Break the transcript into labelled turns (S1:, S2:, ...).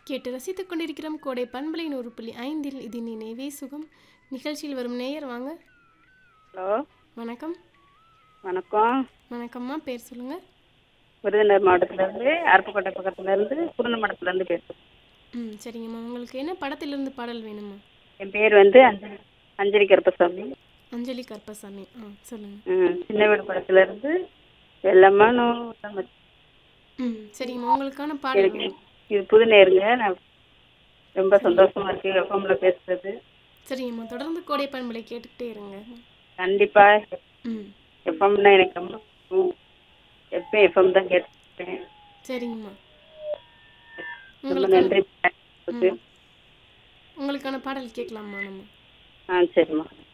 S1: கேட்டு ரசித்துக் கொண்டிருக்கிறோம் கோடை பண்பலை நூறு புள்ளி ஐந்தில் இது நினைவே சுகம் நிகழ்ச்சியில் வரும் நேயர் வாங்க
S2: ஹலோ
S1: வணக்கம்
S2: வணக்கம்
S1: வணக்கம்மா பேர் சொல்லுங்க
S2: விருதுநகர் மாவட்டத்திலேருந்து அருப்புக்கோட்டை பக்கத்துலேருந்து குருந்தமடத்துலேருந்து பேசுகிறேன்
S1: ம் சரிங்கம்மா உங்களுக்கு என்ன படத்திலிருந்து பாடல் வேணுமா
S2: என் பேர் வந்து அஞ்சலி அஞ்சலி கருப்பசாமி
S1: அஞ்சலி கருப்பசாமி ஆ சொல்லுங்க
S2: ம், சின்ன வீடு படத்துலேருந்து வெள்ளம்மா நூறு
S1: ம் சரிங்கம்மா உங்களுக்கான பாடல்
S2: இருக்கு
S1: வேணும்
S2: இது புது நேருங்க நான் ரொம்ப சந்தோஷமா இருக்கு எஃப்எம்ல பேசுறது
S1: சரிங்கம்மா தொடர்ந்து கோடை பண்பலை கேட்டுக்கிட்டே இருங்க
S2: கண்டிப்பா
S1: ம்
S2: எஃப்எம்னா எனக்கு ரொம்ப பிடிக்கும் எப்போ எஃப்எம் தான் கேட்டுருக்கேன்
S1: சரிங்கம்மா
S2: ரொம்ப
S1: உங்களுக்கு
S2: நன்றி
S1: உங்களுக்கான பாடல் கேட்கலாமா நம்ம
S2: ஆ சரிம்மா